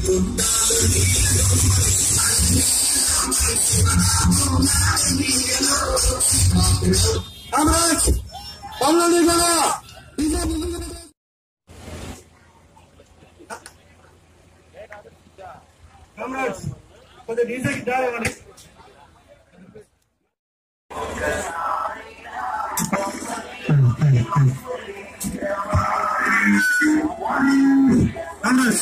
కామరాజ్ పనులు కదా కామరాజ్ కొద్దిగా డీజేకి దారి ఇవ్వండి కామరాజ్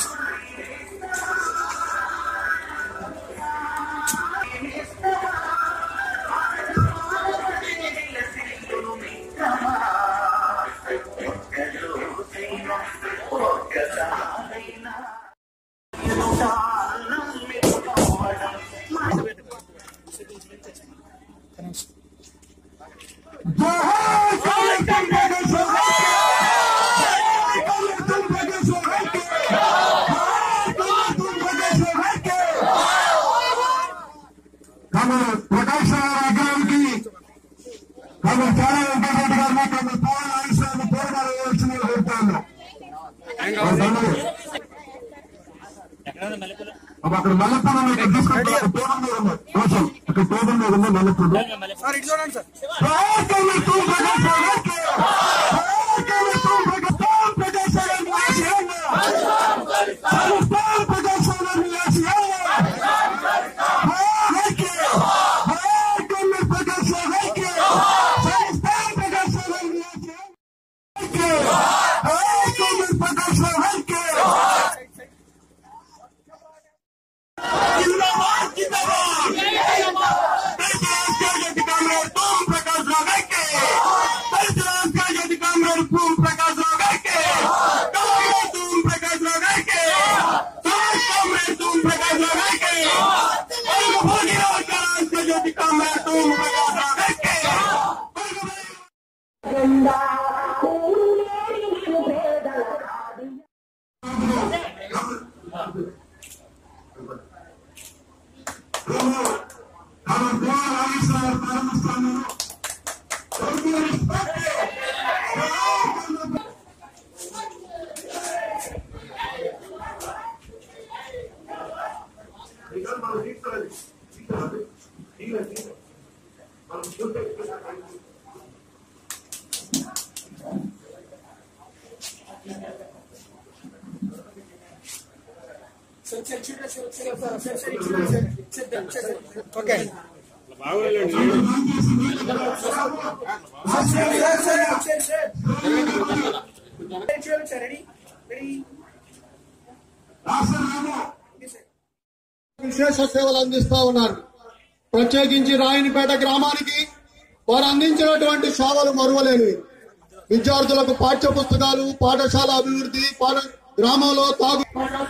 ప్రకాశ్ అగ్రానికి కాబట్టి చాలా వెంకటరెడ్డి గారిని కొందరు పవన్ ఆయుష్యాన్ని పోరాటాలు వేయాల్సిన కోరుతాను అక్కడ మల్లెపూడి ఉంది, ఇక్కడ తీసుకుంటే అక్కడ టేబుల్ మీద ఉంది కోసం అక్కడ టేబుల్ మీద ఉంది మల్లెపూడి ప్రకాశ్ తూ ప్రకాశ్ గారికి ప్రకాశ్ తూ ప్రకాశ్ ప్రకాశ్ గారిని ఆశయంగా ప్రకాశ్ గారిని ఆశయంగా హైకే హైకే ప్రకాశ్ హైకే సంస్థాన్ ప్రకాశ్ గారిని ఆశయంగా హైకే హైకే ప్రకాశ్ హైకే जिंदाबाद जिंदाबाद कामरेड तुम प्रकाश राव के कामरेड तुम प्रकाश राव के कामरेड तुम प्रकाश राव के कामरेड तुम प्रकाश राव के भोगीराव ज्योति कामरेड तुम प्रकाश राव के మనం ద్వారా ఆవిష్కార ప్రారంభిస్తాను విశేష సేవలు అందిస్తా ఉన్నారు ప్రత్యేకించి రాయనిపేట గ్రామానికి వారు అందించినటువంటి సేవలు మరువలేనివి విద్యార్థులకు పాఠ్య పుస్తకాలు పాఠశాల అభివృద్ధి పాఠ గ్రామంలో తాగు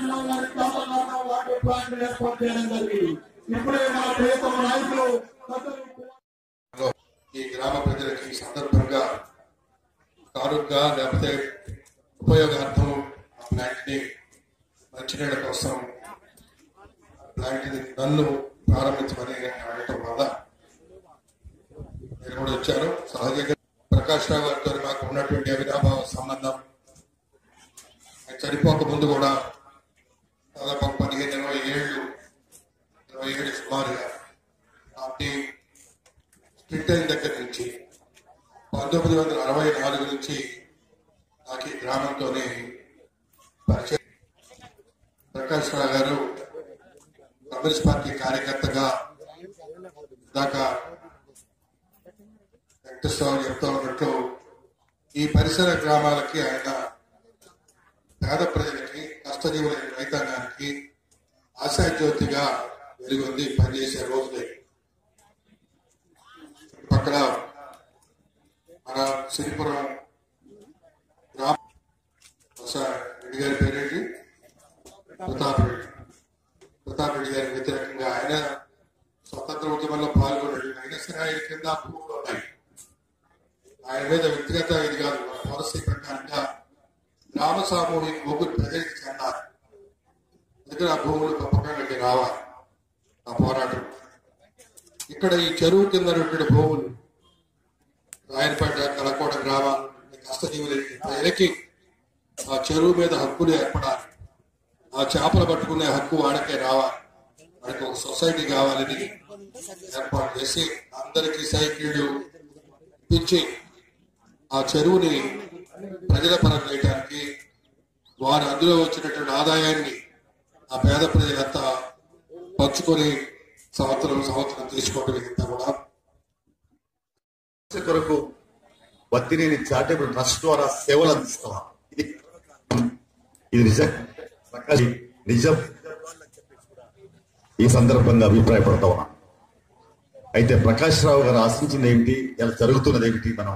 ఇప్పుడే మా ప్రియతమ నాయకులు లో ఈ గ్రామ ప్రజలకి ఈ సందర్భంగా కానుకగా లేకపోతే ఉపయోగార్థం ఆ ప్లాంట్ ని మంచినీళ్ళ కోసం ప్లాంట్ ని నన్ను ప్రారంభించమని నేను అడగటం వల్ల మీరు కూడా వచ్చారు సహజంగా ప్రకాష్ రావు గారితో మాకు ఉన్నటువంటి అవినాభావ సంబంధం ఆయన చనిపోక ముందు కూడా దాదాపు ఒక పదిహేను ఇరవై ఏళ్ళు ఇరవై ఏళ్ళు సుమారుగా పార్టీ బ్రిటన్ దగ్గర నుంచి పంతొమ్మిది వందల అరవై నాలుగు నుంచి నాకు ఈ గ్రామంతోనే పరిచయం ప్రకాష్ రావు గారు కమ్యూనిస్ట్ పార్టీ కార్యకర్తగా దాకా వెంకటేశ్వరరావు చెప్తా ఉన్నట్టు ఈ పరిసర గ్రామాలకి ఆయన పేద ప్రజలకి కష్టజీవులైన రైతాంగానికి ఆశాజ్యోతిగా వెలుగొంది పనిచేసే రోజులే పక్కన మన సిరిపురం గ్రామ బహుశా రెడ్డి గారి పేరేంటి ప్రతాప్ రెడ్డి ప్రతాప్ రెడ్డి గారికి వ్యతిరేకంగా ఆయన స్వతంత్ర ఉద్యమంలో పాల్గొన్నాడు అయినా సరే ఆయన కింద భూములు ఉన్నాయి ఆయన మీద వ్యక్తిగత ఇది కాదు మన పాలసీ ప్రకారంగా గ్రామ సామూహిక భూములు ప్రజలకు చెందాలి అందుకని ఆ భూములు తప్పకుండా రావాలి ఆ పోరాటం ఇక్కడ ఈ చెరువు కింద ఉన్నటువంటి భూములు రాయనపేట కలకోట గ్రామాలు కష్టజీవులకి ప్రజలకి ఆ చెరువు మీద హక్కులు ఏర్పడాలి ఆ చేపలు పట్టుకునే హక్కు వాడికే రావాలి వాడికి ఒక సొసైటీ కావాలని ఏర్పాటు చేసి అందరికీ సైకిళ్ళు ఇప్పించి ఆ చెరువుని ప్రజల పరం చేయడానికి వారు అందులో వచ్చినటువంటి ఆదాయాన్ని ఆ పేద ప్రజలంతా పంచుకొని సంవత్సరం సంవత్సరం తీసుకోవడం ఇదంతా కూడా సమస్య కొరకు వత్తినేని చారిటబుల్ ట్రస్ట్ ద్వారా సేవలు అందిస్తాం ఇది ఇది నిజం ప్రకాష్ నిజం ఈ సందర్భంగా అభిప్రాయపడతా ఉన్నాం అయితే ప్రకాష్ రావు గారు ఆశించింది ఏమిటి ఇలా జరుగుతున్నది ఏమిటి మనం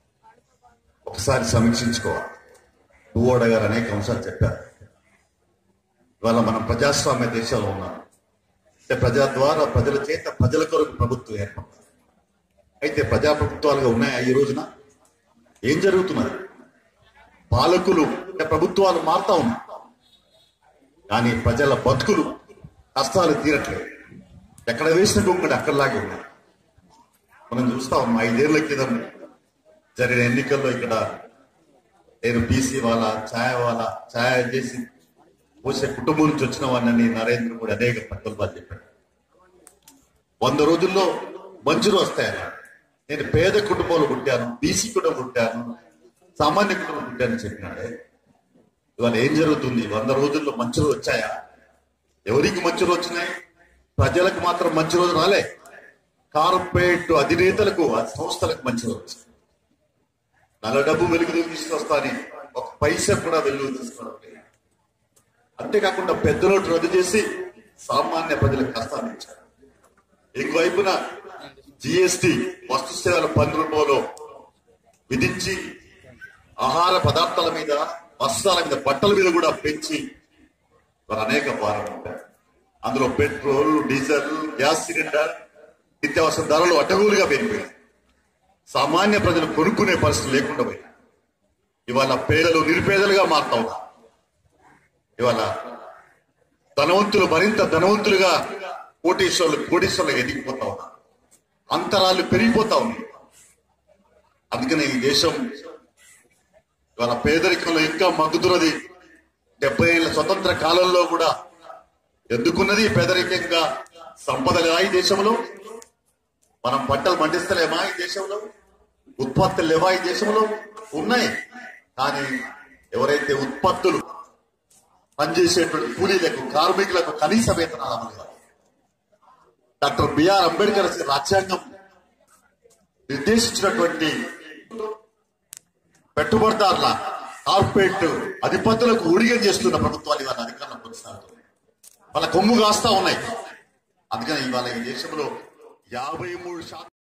ఒకసారి సమీక్షించుకోవాలి పువ్వాడ గారు అనేక అంశాలు చెప్పారు ఇవాళ మనం ప్రజాస్వామ్య దేశంలో ఉన్నాం అంటే ప్రజా ద్వారా ప్రజల చేత ప్రజల కొరకు ప్రభుత్వం ఏర్పడుతుంది అయితే ప్రజాప్రభుత్వాలుగా ఉన్నాయా ఈ రోజున ఏం జరుగుతున్నది పాలకులు అంటే ప్రభుత్వాలు మారుతా ఉన్నాయి కానీ ప్రజల బతుకులు కష్టాలు తీరట్లేదు ఎక్కడ వేసిన గుమ్మడి అక్కడలాగే ఉన్నాయి మనం చూస్తా ఉన్నాం ఐదేళ్ల క్రితం జరిగిన ఎన్నికల్లో ఇక్కడ నేను బీసీ వాళ్ళ ఛాయ వాళ్ళ ఛాయ చేసి పోసే కుటుంబం నుంచి వచ్చిన వాడిని నరేంద్ర మోడీ అనేక ప్రకల్పాలు చెప్పాడు వంద రోజుల్లో మంచులు వస్తాయని నేను పేద కుటుంబంలో పుట్టాను బీసీ కుటుంబం పుట్టాను సామాన్య కుటుంబం పుట్టాను చెప్పినాడే ఇవాళ ఏం జరుగుతుంది వంద రోజుల్లో మంచులు వచ్చాయా ఎవరికి మంచులు వచ్చినాయి ప్రజలకు మాత్రం మంచి రోజు రాలే కార్పొరేట్ అధినేతలకు ఆ సంస్థలకు మంచి రోజు వచ్చింది నల్ల డబ్బు వెలుగు తీసుకొస్తాని ఒక పైసా కూడా వెలుగు తీసుకోవడం లేదు అంతేకాకుండా పెద్ద నోటు రద్దు చేసి సామాన్య ప్రజలకు కష్టాన్ని ఇచ్చారు ఇంకోవైపున జిఎస్టి వస్తు సేవల పన్ను రూపంలో విధించి ఆహార పదార్థాల మీద వస్త్రాల మీద బట్టల మీద కూడా పెంచి వారు అనేక భారం ఉంటారు అందులో పెట్రోల్ డీజిల్ గ్యాస్ సిలిండర్ నిత్యావసర ధరలు అడ్డగోలుగా పెరిగిపోయాయి సామాన్య ప్రజలు కొనుక్కునే పరిస్థితి లేకుండా పోయింది ఇవాళ పేదలు నిరుపేదలుగా మారుతా ఉన్నారు ఇవాళ ధనవంతులు మరింత ధనవంతులుగా కోటీశ్వరులు కోటీశ్వరులు ఎదిగిపోతా ఉన్నారు అంతరాలు పెరిగిపోతా ఉన్నాయి అందుకనే ఈ దేశం ఇవాళ పేదరికంలో ఇంకా మగ్గుతున్నది డెబ్బై ఏళ్ళ స్వతంత్ర కాలంలో కూడా ఎందుకున్నది పేదరికంగా సంపద లేదా ఈ దేశంలో మనం పంటలు పండిస్తలేమా ఈ దేశంలో ఉత్పత్తులు లేవా ఈ దేశంలో ఉన్నాయి కానీ ఎవరైతే ఉత్పత్తులు పనిచేసేటువంటి కూలీలకు కార్మికులకు కనీస వేతనాలు అమలు కావాలి. డాక్టర్ బిఆర్ అంబేద్కర్ రాజ్యాంగం నిర్దేశించినటువంటి పెట్టుబడిదారుల కార్పొరేట్ అధిపతులకు ఊడిగం చేస్తున్న ప్రభుత్వాలు ఇవాళ అధికారంలో కొనసాగుతుంది వాళ్ళ కొమ్ము కాస్తా ఉన్నాయి అందుకని ఇవాళ ఈ దేశంలో యాభై మూడు శాతం